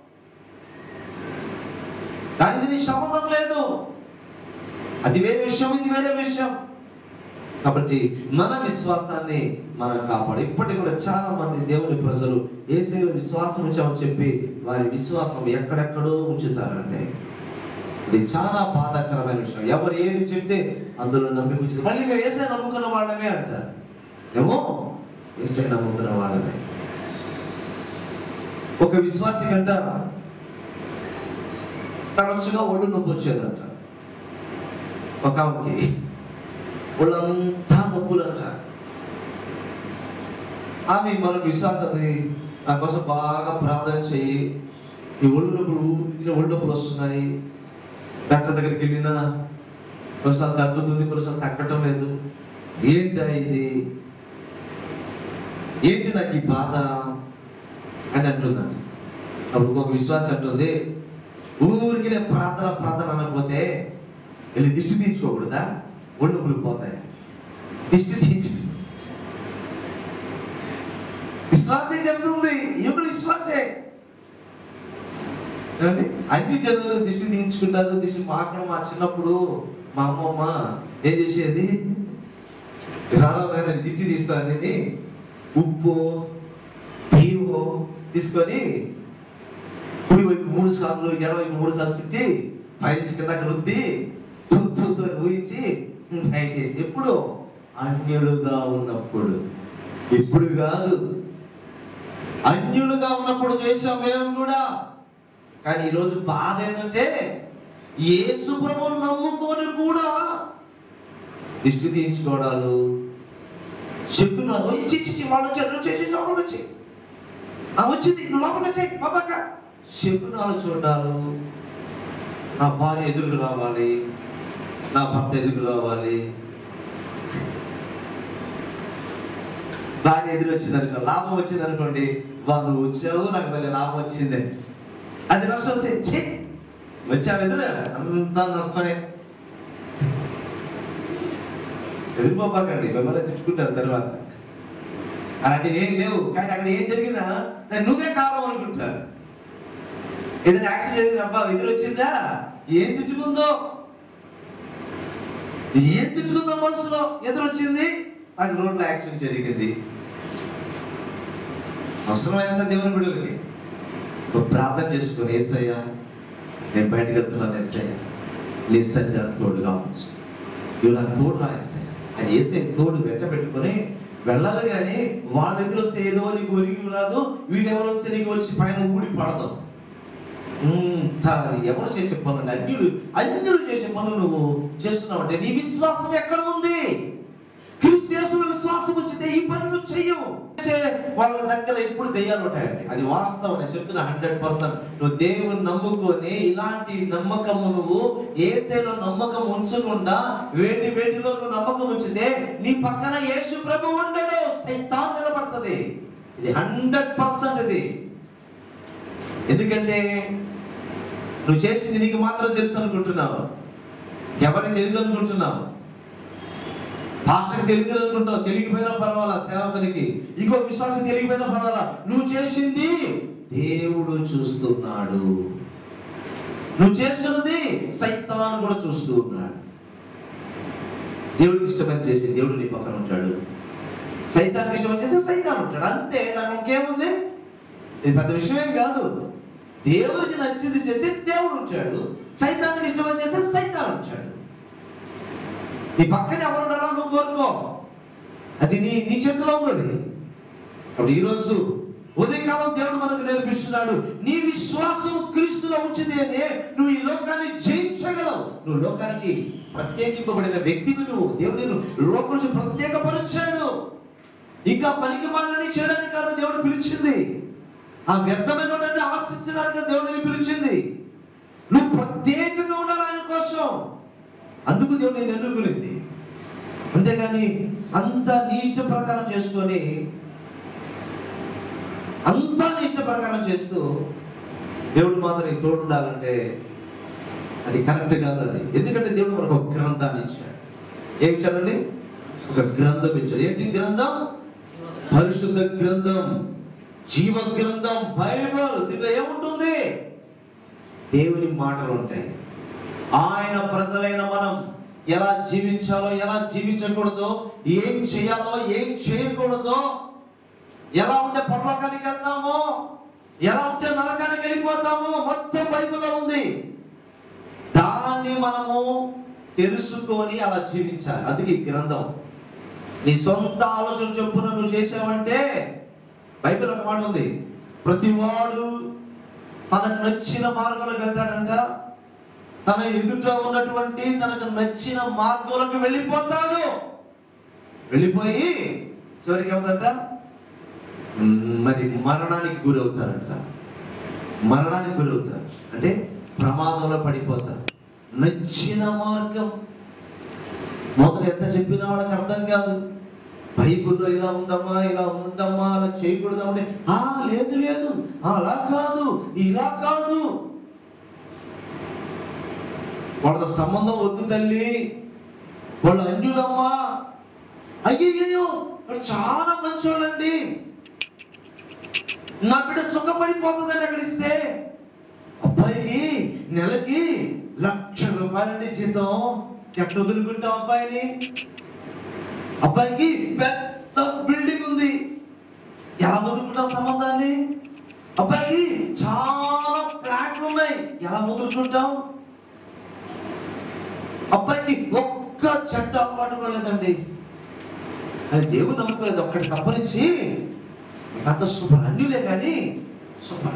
దానికి దీనికి సంబంధం లేదు అది వేరే విషయం ఇది వేరే విషయం కాబట్టి మన విశ్వాసాన్ని మనం కాపాడు ఇప్పటికి కూడా చాలా మంది దేవుని ప్రజలు ఏసైలో విశ్వాసం ఉంచామని చెప్పి వారి విశ్వాసం ఎక్కడెక్కడో ఉంచుతారండి ఇది చాలా బాధాకరమైన విషయం ఎవరు ఏది చెప్తే అందులో నమ్మిక ఉంచుతారు మళ్ళీ మేము ఏసై నమ్ముకున్న వాళ్ళమే అంటారు ఏమో ఏసై నమ్ముకున్న వాళ్ళమే ఒక విశ్వాసి కంట తరచుగా ఒళ్ళు నొప్పి వచ్చేదంట ఒక ఆమెకి ఒళ్ళంతా నొప్పులంట ఆమె మనకు విశ్వాసది నా కోసం బాగా ప్రార్థన చెయ్యి ఈ ఒళ్ళు నొప్పులు ఊరికే ఒళ్ళు నొప్పులు వస్తున్నాయి డాక్టర్ దగ్గరికి వెళ్ళినా కొన్నిసార్లు తగ్గుతుంది కొన్నిసార్లు తగ్గటం లేదు ఏంటి ఇది ఏంటి నాకు ఈ బాధ అని అంటుందంట అప్పుడు ఒక విశ్వాసం అంటుంది ఊరికి ప్రార్థన ప్రార్థన అనకపోతే వెళ్ళి దిష్టి తీయించుకోకూడదా ఒళ్ళు నొప్పులు పోతాయి దిష్టి తీయించు విశ్వాసే చెప్తుంది ఇప్పుడు విశ్వాసే ఏమండి అన్ని జనులు దిష్టి తీయించుకుంటారు దిష్టి మాకడం మా చిన్నప్పుడు మా అమ్మమ్మ ఏం చేసేది రాను దిష్టి తీస్తానని ఉప్పు బియ్యము తీసుకొని కుడి వైపు మూడు సార్లు ఎడవైపు మూడు సార్లు చుట్టి పైనుంచి కిందకి రుద్ది తూతో ఊహించి బయటేసి ఎప్పుడు అన్యులుగా ఉన్నప్పుడు ఇప్పుడు కాదు అన్యులుగా ఉన్నప్పుడు చేసాం మేము కూడా కానీ ఈరోజు బాధ ఏంటంటే యేసు ప్రభువును నమ్ముకొని కూడా దిష్టి తీయించుకోవడాలు చెప్పున్నాను ఇచ్చి ఇచ్చి వాళ్ళు వచ్చారు చేసి లోపలికి వచ్చి ఆ వచ్చింది నువ్వు లోపలికి వచ్చాయి బాబాక చెప్పునాలు చూడాలు నా భార్య ఎదురు రావాలి నా భర్త ఎదురు రావాలి భార్య ఎదురు వచ్చింది అనుకో లాభం వచ్చింది అనుకోండి వాళ్ళు వచ్చావు నాకు మళ్ళీ లాభం వచ్చింది అది నష్టం వస్తే ఛీ వచ్చావు ఎదురు అంతా నష్టమే ఎదురుపోపాకండి మిమ్మల్ని తిట్టుకుంటారు తర్వాత అలాంటివి ఏం లేవు కానీ అక్కడ ఏం జరిగిందా దాన్ని నువ్వే కాలం అనుకుంటారు ఏదైనా యాక్సిడెంట్ జరిగింది అబ్బా ఎదురు వచ్చిందా ఏం తిట్టుకుందో ఏం తిట్టుకుందో మనసులో ఎదురు వచ్చింది నాకు రోడ్లో యాక్సిడెంట్ జరిగింది అవసరమైనంత దేవుని బిడ్డలకి ఒక ప్రార్థన చేసుకుని ఏసయ్యా నేను బయటకు వెళ్తున్నాను ఏసయ్య లేసరి దాని తోడుగా ఉంచు ఇవి నాకు తోడు రా ఏసయ్య అది వేసే తోడు వెంట పెట్టుకొని వెళ్ళాలి కానీ వాళ్ళ ఎదురు వస్తే ఏదో నీకు ఒరిగి రాదు వీడెవరు వస్తే నీకు వచ్చి పైన ఊడి పడదు ఉమ్, తా- అది ఎవరు చేసే పనులు అన్యులు అన్యులు చేసే పనులు నువ్వు చేస్తున్నావు అంటే నీ విశ్వాసం ఎక్కడ ఉంది క్రీస్తు యేసులో విశ్వాసం వచ్చితే ఈ పని నువ్వు చెయ్యవు చేసే వాళ్ళ దగ్గర ఎప్పుడు దెయ్యాలు ఉంటాయండి అది వాస్తవం నేను చెప్తున్నా హండ్రెడ్ పర్సెంట్ నువ్వు దేవుని నమ్ముకొని ఇలాంటి నమ్మకము నువ్వు ఏసేలో నమ్మకం ఉంచకుండా వేటి వేటిలో నువ్వు నమ్మకం ఉంచితే నీ పక్కన యేసు ప్రభు ఉండడు సైతాన్ నిలబడుతుంది ఇది హండ్రెడ్ పర్సెంట్ ఇది ఎందుకంటే నువ్వు చేసింది నీకు మాత్రం తెలుసు అనుకుంటున్నావు ఎవరికి తెలియదు అనుకుంటున్నావు భాషకు తెలియదు అనుకుంటావు తెలియకపోయినా పర్వాలా సేవకునికి ఇంకో విశ్వాసం తెలియకపోయినా పర్వాలా నువ్వు చేసింది దేవుడు చూస్తున్నాడు నువ్వు చేస్తున్నది సైతాను కూడా చూస్తూ ఉన్నాడు దేవుడికి ఇష్టమైన చేసి దేవుడు నీ పక్కన ఉంటాడు సైతానికి ఇష్టమైన చేస్తే సైతాన్ ఉంటాడు అంతే దానికి ఇంకేముంది ఇది పెద్ద విషయమేం కాదు దేవుడికి నచ్చింది చేస్తే దేవుడు ఉంటాడు సైతానికి ఇష్టమైన చేస్తే సైతాన్ ఉంటాడు నీ పక్కన ఎవరు ఉండాలో నువ్వు కోరుకో అది నీ నీ చేతిలో ఉంది అప్పుడు ఈరోజు ఉదయకాలం దేవుడు మనకు నేర్పిస్తున్నాడు నీ విశ్వాసం క్రీస్తులో ఉంచితేనే నువ్వు ఈ లోకాన్ని జయించగలవు నువ్వు లోకానికి ప్రత్యేకింపబడిన వ్యక్తివి నువ్వు దేవుడు నేను లోకం నుంచి ప్రత్యేకపరిచాడు ఇంకా పనికి మాలని చేయడానికి కాదు దేవుడు పిలిచింది ఆ వ్యర్థమైన ఆలోచించడానికి దేవుడిని పిలిచింది నువ్వు ప్రత్యేకంగా ఉండాలి ఆయన కోసం అందుకు దేవుడు నేను ఎన్నుకునింది అంతేగాని అంత నీ ఇష్ట ప్రకారం చేసుకొని అంతా నీ ఇష్ట ప్రకారం చేస్తూ దేవుడు మాత్రం నీకు తోడు ఉండాలంటే అది కరెక్ట్ కాదు అది ఎందుకంటే దేవుడు మనకు ఒక గ్రంథాన్ని ఇచ్చాడు ఏం ఇచ్చాడండి ఒక గ్రంథం ఇచ్చాడు ఏంటి గ్రంథం పరిశుద్ధ గ్రంథం జీవ గ్రంథం బైబిల్ దీంట్లో ఏముంటుంది దేవుని మాటలు ఉంటాయి ఆయన ప్రజలైన మనం ఎలా జీవించాలో ఎలా జీవించకూడదో ఏం చేయాలో ఏం చేయకూడదో ఎలా ఉంటే పరలోకానికి వెళ్తామో ఎలా ఉంటే నరకానికి వెళ్ళిపోతామో మొత్తం బైబిల్లో ఉంది దాన్ని మనము తెలుసుకొని అలా జీవించాలి అందుకే ఈ గ్రంథం నీ సొంత ఆలోచన చొప్పున నువ్వు చేసావంటే బైబిల్ ఒక మాట ఉంది ప్రతివాడు తనకు నచ్చిన మార్గంలోకి వెళ్తాడంట తన ఎదుట ఉన్నటువంటి తనకు నచ్చిన మార్గంలోకి వెళ్ళిపోతాడు వెళ్ళిపోయి చివరికి ఏముందంట మ్, మరి మరణానికి గురవుతారంట మరణానికి గురవుతారు అంటే ప్రమాదంలో పడిపోతారు నచ్చిన మార్గం మొదట ఎంత చెప్పినా వాళ్ళకి అర్థం కాదు బైబిల్లో ఇలా ఉందమ్మా ఇలా ఉందమ్మా అలా చేయకూడదమ్మా ఆ లేదు లేదు ఆ, అలా కాదు ఇలా కాదు వాళ్ళతో సంబంధం వద్దు తల్లి వాళ్ళు అన్యులమ్మా అయ్యయ్యో వాళ్ళు చాలా మంచోళ్ళండి నా బిడ్డ సుఖపడిపోతుందండి అక్కడ ఇస్తే అబ్బాయికి నెలకి లక్ష రూపాయలండి జీతం ఎక్కడ వదులుకుంటాం అబ్బాయిని అబ్బాయికి పెద్ద బిల్డింగ్ ఉంది ఎలా వదులుకుంటాం సంబంధాన్ని అబ్బాయికి చాలా ఫ్లాట్లు ఉన్నాయి ఎలా వదులుకుంటాం అబ్బాయికి ఒక్క చెట్టు అలవాటు కూడా లేదండి అని దేవుడు నమ్ముకోలేదు ఒక్కటి తప్పనించి అంత సూపర్ అన్నిలే కానీ సూపర్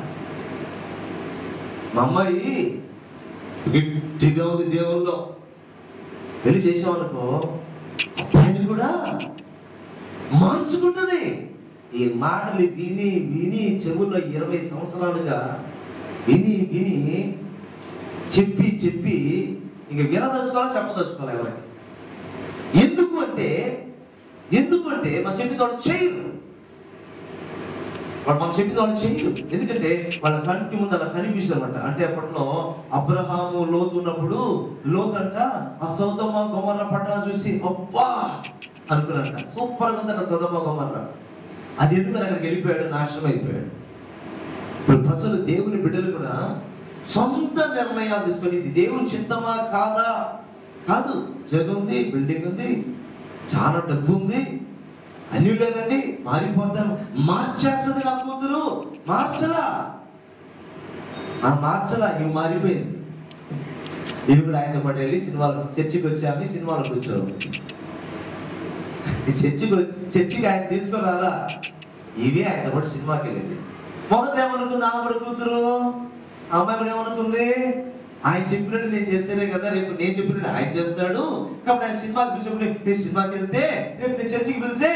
మా అమ్మాయి గట్టిగా ఉంది దేవుల్లో పెళ్లి చేసామనుకో అబ్బాయిని కూడా మార్చుకుంటుంది ఈ మాటలు విని విని చెవుల్లో ఇరవై సంవత్సరాలుగా విని విని చెప్పి చెప్పి ఇంక వినదలుచుకోవాలి చెప్పదలుచుకోవాలి ఎవరికి ఎందుకు అంటే ఎందుకు అంటే మన చెప్పిన వాళ్ళు చేయరు వాళ్ళు మనం చెప్పిన వాళ్ళు చేయరు ఎందుకంటే వాళ్ళ కంటి ముందు అలా కనిపిస్తారన్నమాట అంటే అప్పట్లో అబ్రహాము లోతు ఉన్నప్పుడు లోతు అంట ఆ సౌదమ్మ గొమర్ర పట్టణం చూసి అబ్బా అనుకున్నట్ట సూపర్ గా ఉందట సౌదమ్మ గొమర్ర అది ఎందుకు అక్కడికి వెళ్ళిపోయాడు నాశనం అయిపోయాడు ఇప్పుడు ప్రజలు దేవుని బిడ్డలు కూడా సొంత నిర్ణయాలు తీసుకొని ఇది దేవుని చిత్తమా కాదా కాదు జగ ఉంది బిల్డింగ్ ఉంది చాలా డబ్బు ఉంది అన్ని లేనండి మారిపోతాను మార్చేస్తుంది నా కూతురు మార్చలా ఆ మార్చలా నువ్వు మారిపోయింది ఇవి కూడా ఆయనతో పాటు వెళ్ళి సినిమాలు చర్చికి వచ్చి ఆమె సినిమాలో కూర్చోంది చర్చికి వచ్చి చర్చికి ఆయన తీసుకురాలా ఇవి ఆయనతో పాటు సినిమాకి వెళ్ళింది మొదట ఏమనుకుంది ఆమె కూడా కూతురు ఆ అమ్మాయి కూడా ఏమనుకుంది ఆయన చెప్పినట్టు నేను చేస్తేనే కదా రేపు నేను చెప్పినట్టు ఆయన చేస్తాడు కాబట్టి ఆయన సినిమాకి పిలిచినప్పుడు నేను సినిమాకి వెళ్తే రేపు నేను చర్చికి పిలిస్తే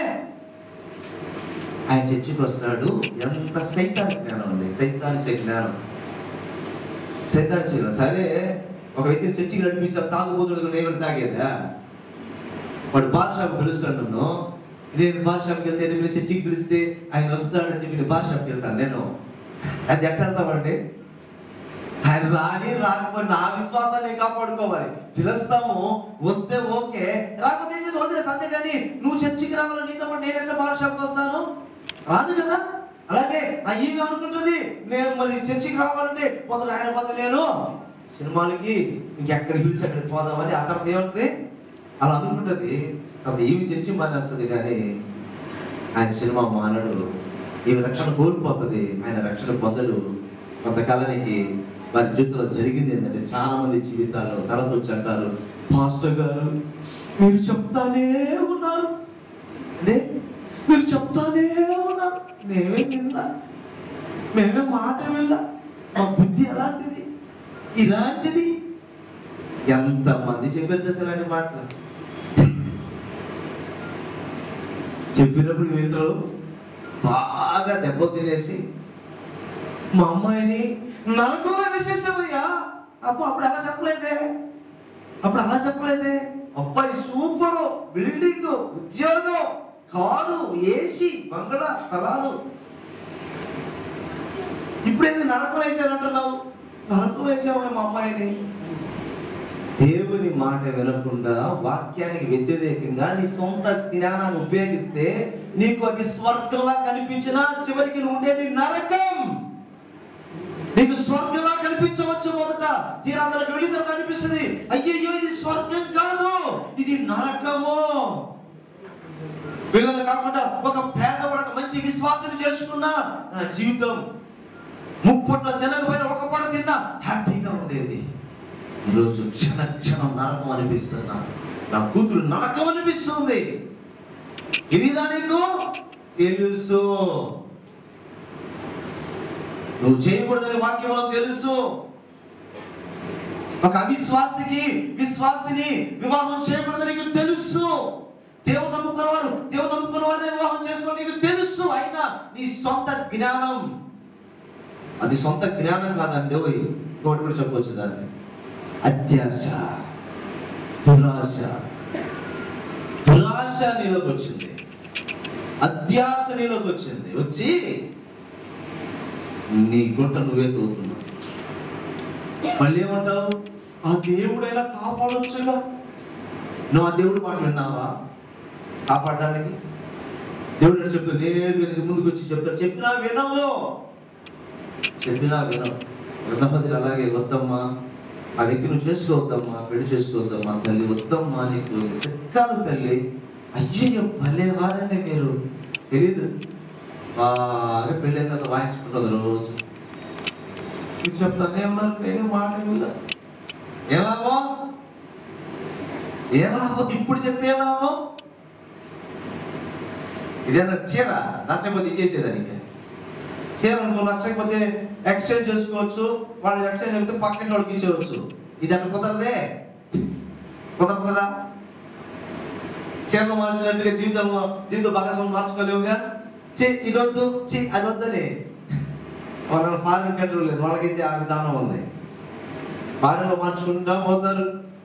ఆయన చర్చికి వస్తున్నాడు ఎంత సైతానికి జ్ఞానం ఉంది సైతానికి జ్ఞానం సైతానికి జ్ఞానం సరే ఒక వ్యక్తిని చర్చికి నడిపించాలి తాగుబోతుడు నేను తాగేదా వాడు బాద్షాప్ పిలుస్తాడు నన్ను నేను బాద్షాప్కి వెళ్తే నేను చర్చికి పిలిస్తే ఆయన వస్తాడని చెప్పి నేను బాద్షాప్కి వెళ్తాను నేను అది ఎట్ట వెళ్తామండి ఆయన రాని రాకపోయి నా విశ్వాసాన్ని కాపాడుకోవాలి పిలుస్తాము వస్తే ఓకే రాకపోతే ఏం చేసి వదిలేసి అంతేగాని నువ్వు చర్చికి రావాలి నీతో పాటు నేను ఎట్లా బాద్షాప్కి వస్తాను రాదు కదా అలాగే ఆ ఈమె అనుకుంటుంది నేను మరి చర్చికి రావాలంటే మొదట ఆయన పోతే నేను సినిమాలకి ఇంకెక్కడికి పిలిచి అక్కడికి పోదామని ఆ తర్వాత ఏమంటుంది అలా అనుకుంటుంది తర్వాత ఈమె చర్చి మానేస్తుంది కానీ ఆయన సినిమా మానడు ఈమె రక్షణ కోల్పోతుంది ఆయన రక్షణ పొందడు కొంతకాలానికి వారి జీవితంలో జరిగింది ఏంటంటే చాలా మంది జీవితాల్లో తలతో అంటారు పాస్టర్ గారు మీరు చెప్తానే ఉన్నారు అంటే మీరు చెప్తానే ఉన్నారు మేమే విన్నా మేమే మాట విన్నా మా బుద్ధి ఎలాంటిది ఇలాంటిది ఎంతమంది చెప్పారు దశ ఇలాంటి మాటలు చెప్పినప్పుడు వింటారు బాగా దెబ్బ తినేసి మా అమ్మాయిని నరకంలో విశేషమయ్యా అప్పుడు అప్పుడు అలా చెప్పలేదే అప్పుడు అలా చెప్పలేదే అబ్బాయి సూపర్ బిల్డింగ్ ఉద్యోగం కారు ఏసీ బంగళా స్థలాలు ఇప్పుడేంది నరకం వేసానంటున్నావు నరకం వేసావు మా అమ్మాయిని దేవుని మాట వినకుండా వాక్యానికి వ్యతిరేకంగా నీ సొంత జ్ఞానాన్ని ఉపయోగిస్తే నీకు అది స్వర్గంలా కనిపించినా చివరికి నువ్వు ఉండేది నరకం నీకు స్వర్గంలా కనిపించవచ్చు మొదట తీరాదలకు వెళ్ళిన తర్వాత అనిపిస్తుంది అయ్యయ్యో ఇది స్వర్గం కాదు ఇది నరకము పిల్లలు కాకుండా ఒక పేదవాడు ఒక మంచి విశ్వాసం చేసుకున్నా నా జీవితం ముప్పొట్ల తినకపోయినా ఒక పూట తిన్నా హ్యాపీగా ఉండేది ఈరోజు క్షణ క్షణం నరకం అనిపిస్తున్నా నా కూతురు నరకం అనిపిస్తుంది ఇదిదా నీకు తెలుసు నువ్వు చేయకూడదని వాక్యంలో తెలుసు ఒక అవిశ్వాసికి విశ్వాసిని వివాహం చేయకూడదని నీకు తెలుసు దేవుడు నమ్ముకున్నవారు దేవుడు నమ్ముకున్న వారిని వివాహం చేసుకోవడం నీకు తెలుసు అయినా నీ సొంత జ్ఞానం అది సొంత జ్ఞానం కాదండి ఓయ్ ఇంకోటి కూడా చెప్పవచ్చు దాన్ని అత్యాశ దురాశ దురాశ నీలోకి వచ్చింది అత్యాశ నీలోకి వచ్చింది వచ్చి నీ గుంట నువ్వే తోతున్నావు మళ్ళీ ఏమంటావు ఆ దేవుడైనా కాపాడొచ్చుగా నువ్వు ఆ దేవుడి మాట విన్నావా కాపాడడానికి దేవుడు ఎట్లా చెప్తాడు నేరుగా నీకు ముందుకు వచ్చి చెప్తాడు చెప్పినా వినవు చెప్పినా వినవు ఒక సంపత్తి అలాగే వద్దమ్మా ఆ వ్యక్తి నువ్వు చేసుకోవద్దమ్మా పెళ్లి చేసుకోవద్దమ్మా తల్లి వద్దమ్మా నీకు సెక్కాలు తల్లి అయ్యయ్యో భలే వారండి మీరు తెలీదు బాగా పెళ్ళి అయిన తర్వాత వాయించుకుంటుంది రోజు నీకు చెప్తానే ఉన్నాను నేను మాట విన్నా ఏ లాభం ఏ లాభం ఇప్పుడు చెప్పే లాభం ఇదేనా చీర నచ్చకపోతే ఇచ్చేసేదానికి చీర అనుకో నచ్చకపోతే ఎక్స్చేంజ్ చేసుకోవచ్చు వాళ్ళు ఎక్స్చేంజ్ చెప్తే పక్కన వాళ్ళకి ఇచ్చేయవచ్చు ఇది అట్లా కుదరదే కుదరదా చీరలు మార్చినట్టుగా జీవితంలో జీవిత భాగస్వామి మార్చుకోలేవుగా చే ఇదొద్దు చే అదొద్దని వాళ్ళ ఫారిన్ కంట్రీ లేదు వాళ్ళకైతే ఆ విధానం ఉంది భార్యలో మార్చుకుంటా పోతారు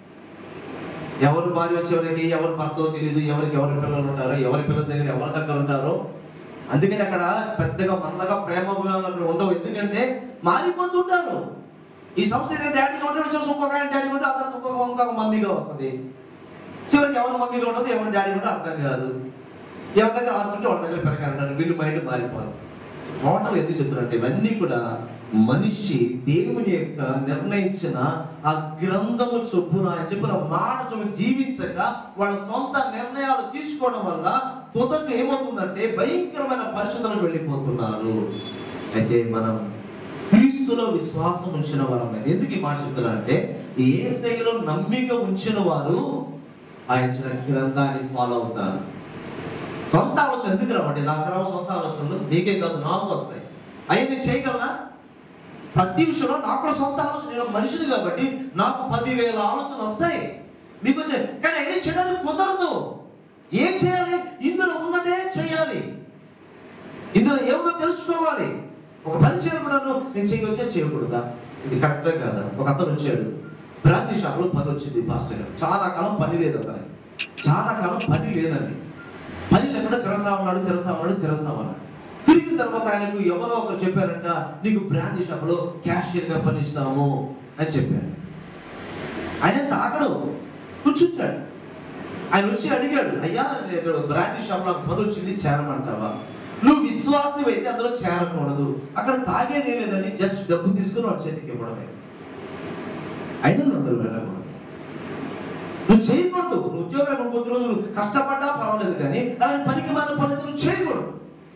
ఎవరు భార్య వచ్చేవరికి ఎవరు భర్తో తెలియదు ఎవరికి ఎవరి పిల్లలు ఉంటారో ఎవరి పిల్లల దగ్గర ఎవరి దగ్గర ఉంటారో అందుకని అక్కడ పెద్దగా మనలాగా ప్రేమ అభిమానాలు అక్కడ ఉండవు ఎందుకంటే మారిపోతుంటారు ఈ సంవత్సరం డాడీగా ఉంటాడు చూసి ఇంకొక ఆయన డాడీ ఉంటే అతను ఇంకొక ఇంకొక మమ్మీగా వస్తుంది చివరికి ఎవరు మమ్మీగా ఉండదు ఎవరు డాడీ కూడా అర్థం కాదు ఎవరి దగ్గర ఆస్తుంటే వాళ్ళ దగ్గర పెరగాలంటారు వీళ్ళు మైండ్ మారిపోదు మోటార్ ఎందుకు చెప్తున్నట్టు ఇవన్నీ కూడా మనిషి దేవుని యొక్క నిర్ణయించిన ఆ గ్రంథము చొప్పున ఆయన చెప్పిన మాట చొప్పున జీవించక వాళ్ళ సొంత నిర్ణయాలు తీసుకోవడం వల్ల తుదకు ఏమవుతుందంటే భయంకరమైన పరిస్థితులకు వెళ్ళిపోతున్నారు అయితే మనం క్రీస్తులో విశ్వాసం ఉంచిన వారం ఎందుకు ఈ మాట చెప్తున్నానంటే ఏ స్థాయిలో నమ్మిక ఉంచిన వారు ఆయన ఇచ్చిన గ్రంథాన్ని ఫాలో అవుతారు సొంత ఆలోచన ఎందుకు రావండి నాకు రావు సొంత ఆలోచనలు నీకే కాదు నాకు వస్తాయి అవి నేను చేయగలనా ప్రతి విషయంలో నాకు కూడా సొంత ఆలోచన నేను ఒక మనిషిని కాబట్టి నాకు పదివేల ఆలోచనలు వస్తాయి మీకు వచ్చాయి కానీ అవి చేయడానికి కుదరదు ఏం చేయాలి ఇందులో ఉన్నదే చేయాలి ఇందులో ఏమో తెలుసుకోవాలి ఒక పని చేయకూడదు నేను చేయవచ్చా చేయకూడదా ఇది కరెక్టే కాదా ఒక అతను వచ్చాడు బ్రాంతి షాప్లో పని వచ్చింది పాస్టర్ గారు చాలా కాలం పని లేదు అతనికి చాలా కాలం పని లేదండి పని లేకుండా తిరుగుతా ఉన్నాడు తిరుగుతా ఉన్నాడు తిరుగుతా ఉన్నాడు తిరిగిన తర్వాత ఆయనకు ఎవరో ఒకరు చెప్పారంట నీకు బ్రాంతి షాప్లో క్యాషియర్ గా పనిస్తాము అని చెప్పారు ఆయన తాకడు కూర్చుంటాడు ఆయన వచ్చి అడిగాడు అయ్యా నేను బ్రాంతి షాప్ లో పని వచ్చింది చేరమంటావా నువ్వు విశ్వాసం అయితే అందులో చేరకూడదు అక్కడ తాగేది ఏం లేదండి జస్ట్ డబ్బు తీసుకుని వాడి చేతికి ఇవ్వడమే అయినా నువ్వు అందులో వెళ్ళకూడదు నువ్వు చేయకూడదు నువ్వు ఉద్యోగాలు నువ్వు కొద్ది రోజులు కష్టపడ్డా పర్వాలేదు కానీ అలాంటి పనికి మన పని నువ్వు చేయకూడదు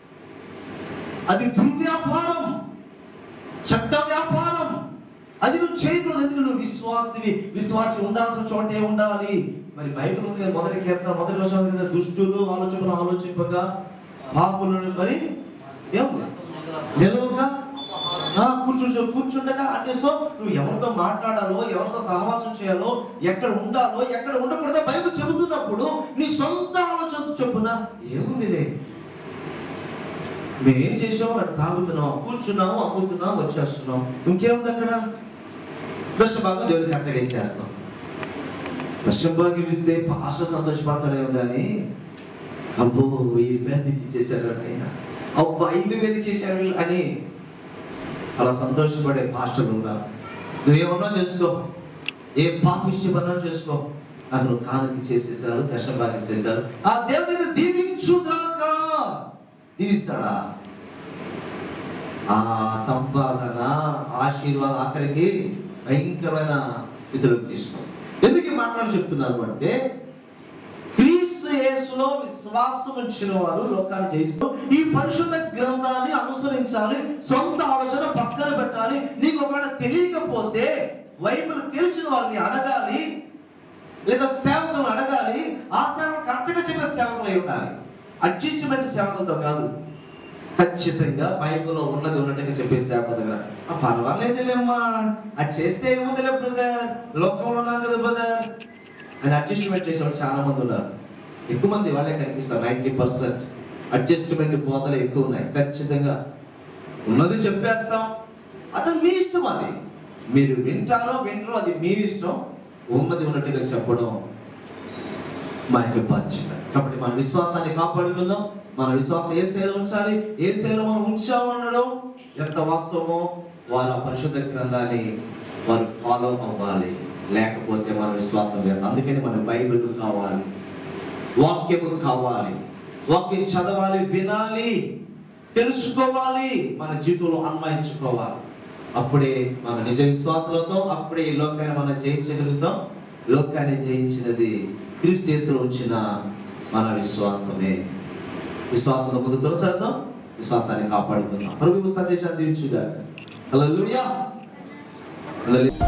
అది దుర్వ్యాపారం చట్ట వ్యాపారం అది నువ్వు చేయకూడదు ఎందుకు నువ్వు విశ్వాసివి విశ్వాసి ఉండాల్సిన చోటే ఉండాలి మరి బైబిల్ ఉంది కదా, మొదటి కీర్తన మొదటి రోజు ఉంది కదా, దుష్టులు ఆలోచనలు ఆలోచింపగా పాపులను మరి ఏముంది నిలవగా ఆ, కూర్చుంటు కూర్చుండగా అంటే సో నువ్వు ఎవరితో మాట్లాడాలో ఎవరితో సహవాసం చేయాలో ఎక్కడ ఉండాలో ఎక్కడ ఉండకూడదో బైబిల్ చెబుతున్నప్పుడు నీ సొంత ఆలోచనతో చెప్పున ఏముందిలే మేమేం చేసాం అది తాగుతున్నాం కూర్చున్నాము అమ్ముతున్నాం వచ్చేస్తున్నాం ఇంకేముంది అక్కడ దశ భాగం దేవుడికి కరెక్ట్గా ఇచ్చేస్తాం దశ భాగం ఇస్తే భాష సంతోషపడతాడేమో కానీ అబ్బో వెయ్యి రూపాయలు ఇచ్చేసారు ఆయన అబ్బో ఐదు వేలు చేశారు అని అలా సంతోషపడే పాస్టర్లు ఉన్నారు నువ్వేమన్నా చేసుకో ఏ పాపిష్టి పనులు చేసుకో నాకు నువ్వు కానుక చేసేసారు దశ భాగం చేశారు ఆ దేవుడిని దీవించుగాక దీవిస్తాడా ఆ సంపాదన ఆశీర్వాదం ఆఖరికి భయంకరమైన స్థితిలోకి తీసుకొస్తుంది ఎందుకు ఈ మాటలు చెప్తున్నారు అంటే క్రీస్తు యేసులో విశ్వాసం ఉంచిన వారు లోకాన్ని జయిస్తూ ఈ పరిశుద్ధ గ్రంథాన్ని అనుసరించాలి సొంత ఆలోచన పక్కన పెట్టాలి నీకు ఒకవేళ తెలియకపోతే బైబిల్ తెలిసిన వారిని అడగాలి లేదా సేవకులను అడగాలి ఆ సేవలు కరెక్ట్ గా చెప్పే సేవకులు అయి ఉండాలి అడ్జస్ట్మెంట్ సేవకులతో కాదు ఖచ్చితంగా బైబిల్లో ఉన్నది ఉన్నట్టుగా చెప్పే సేవకుల దగ్గర "ఆ, పర్వాలేదులేమ్మా అది చేస్తే ఏముందిలే బ్రదర్ లోకంలో ఉన్నాం కదా బ్రదర్ అని అడ్జస్ట్మెంట్ చేసేవాళ్ళు చాలా మంది ఉన్నారు ఎక్కువ మంది వాళ్ళే కనిపిస్తారు నైంటీ పర్సెంట్ అడ్జస్ట్మెంట్ కోతలు ఎక్కువ ఉన్నాయి ఖచ్చితంగా ఉన్నది చెప్పేస్తాం అతను మీ ఇష్టం అది మీరు వింటారో వింటారో అది మీ ఇష్టం ఉన్నది ఉన్నట్టుగా చెప్పడం మా యొక్క బాధ్యత కాబట్టి మన విశ్వాసాన్ని కాపాడుకుందాం మన విశ్వాసం ఏ శైలి ఉంచాలి ఏ శైలి మనం ఉంచామనడం ఎంత వాస్తవమో వారు ఆ పరిశుద్ధ గ్రంథాన్ని వారు ఫాలో అవ్వాలి లేకపోతే మన విశ్వాసం లేదు అందుకని మన బైబిల్ కావాలి వాక్యము కావాలి వాక్యం చదవాలి వినాలి తెలుసుకోవాలి మన జీవితంలో అన్వయించుకోవాలి అప్పుడే మన నిజ విశ్వాసాలతో అప్పుడే ఈ లోకాన్ని మనం జయించగలుగుతాం లోకాన్ని జయించినది క్రీస్తు యేసులో ఉంచిన మన విశ్వాసమే విశ్వాసంలో ముందు కొనసాగుదాం విశ్వాసాన్ని కాపాడుకుందాం ప్రభు సందేశాన్ని దీవించుగా హల్లెలూయా హల్లెలూయా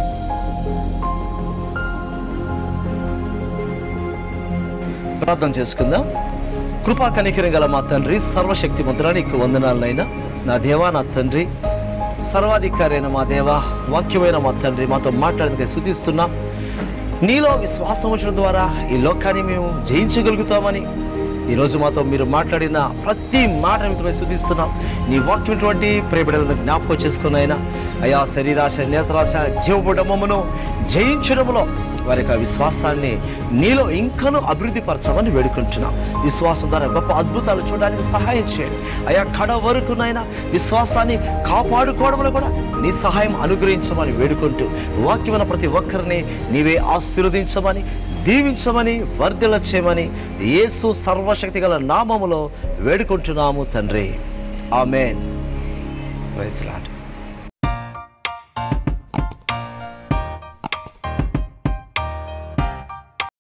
ప్రార్థన చేసుకుందాం కృపా కనికరం గల మా తండ్రి సర్వశక్తిమంతుడా నీకు వందనాలనైనా నా దేవా నా తండ్రి సర్వాధికారి అయిన మా దేవా వాక్యమైన మా తండ్రి మాతో మాట్లాడేందుకు శుద్ధిస్తున్నాం నీలో విశ్వాసం ఉంచడం ద్వారా ఈ లోకాన్ని మేము జయించగలుగుతామని ఈరోజు మాతో మీరు మాట్లాడిన ప్రతి మాట మేము శుద్ధిస్తున్నాం నీ వాక్యమైనటువంటి ప్రేమడంలో జ్ఞాపకం చేసుకున్న ఆయన అయా శరీరాశ నేత్రాశ జీవబుడమమును జయించడంలో వారి యొక్క విశ్వాసాన్ని నీలో ఇంకనూ అభివృద్ధి పరచమని వేడుకుంటున్నాం విశ్వాసం ద్వారా గొప్ప అద్భుతాలు చూడడానికి సహాయం చేయండి అయా కడ వరకునైనా విశ్వాసాన్ని కాపాడుకోవడంలో కూడా నీ సహాయం అనుగ్రహించమని వేడుకుంటూ వాక్యమైన ప్రతి ఒక్కరిని నీవే ఆశీర్వదించమని దీవించమని వర్ధిల్ల చేయమని యేసు సర్వశక్తి గల నామములో వేడుకుంటున్నాము తండ్రి ఆమెన్ ప్రైజ్ లాట్